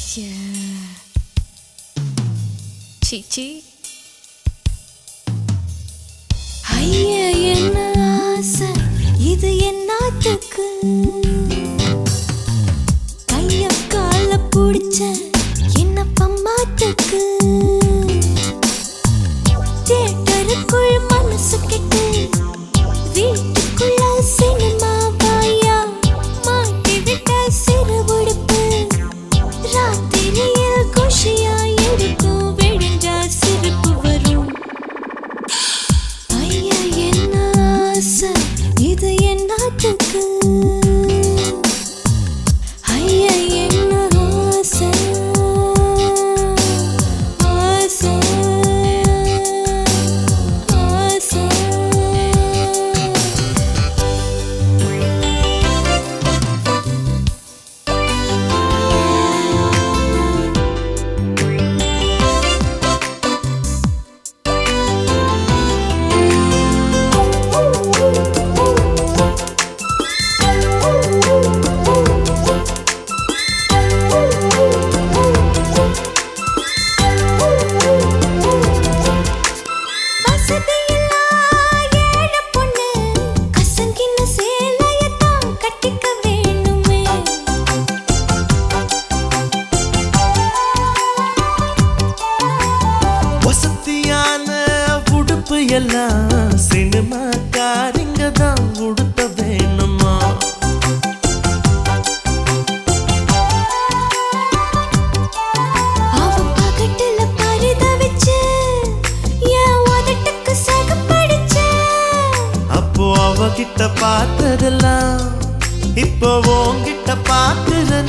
ச்சே. சீ சீ ஐய என்ன ஆசை இது என்னத்துக்கு கைய கால பிடிச்ச என்ன பம்மாத்துக்கு தேட்டருக்குள் மனசு கெட்டு வீட்டுக்குள்ள சினிமா வாயா மாட்டி விட்ட சிறு உடுப்பு ராத்திரியில் குஷியா இருக்கும் விழுந்தா சிரிப்பு வரும் ஐயா என்ன ஆசை இது என்னத்துக்கு ஐயா என்ன ஆசை ஆசை ஆசை வசதியில்லா ஏழை பொண்ணு கசங்கின சேலையத்தான் கட்டிக்க வேணுமே வசதியான உடுப்பு எல்லாம் சினிமா காரிங்க தான் உடுத்த வேணுமா அவன் பக்கத்துல பரிதவிச்சு என் உதட்டுக்கு சகப்படிச்சு அப்போ அவகிட்ட பார்த்ததெல்லாம் இப்போ உன்கிட்ட பார்க்கிற